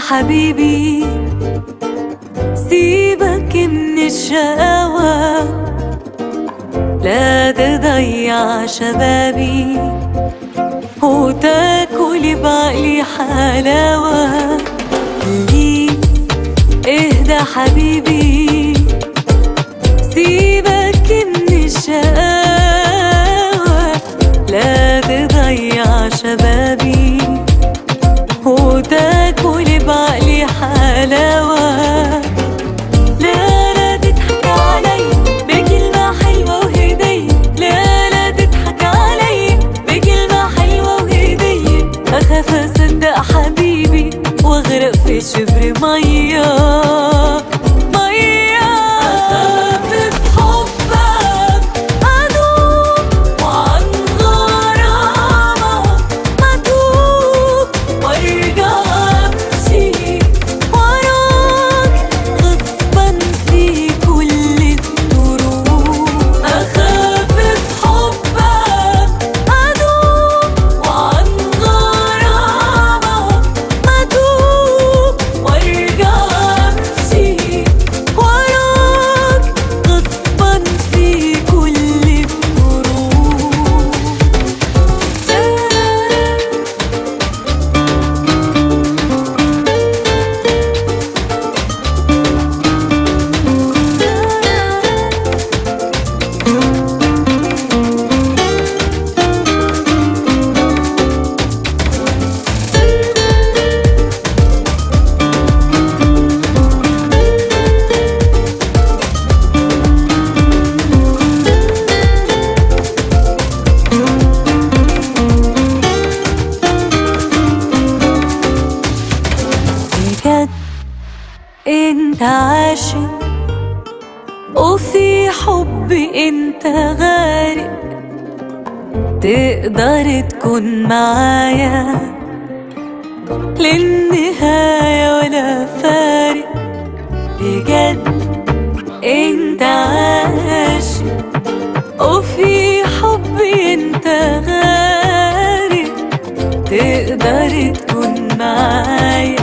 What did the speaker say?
حبيبي سيبك من الشقاوة لا تضيع شبابي وتاكل بعقلي حلاوة ليه اهدى حبيبي سيبك من الشقاوة لا تضيع شبابي وتاكل بعقلي حلاوة لا لا تضحك علي بكلمة حلوة وهدية لا لا تضحك علي بكلمة حلوة وهدية أخاف أصدق حبيبي وأغرق في شبر مية مية أخاف بحبك أدوب وعن غرامك مدوب وارجع أمشي وراك غصبا في كل الطرق أخاف بحبك أدوب وعن غرامك مدوب وارجع أمشي وراك غصبا في كل الطرق بجد انت عاشق وفي حب انت غارق تقدر تكون معايا للنهاية ولا فارق بجد انت عاشق وفي حب انت غارق تقدر تكون معايا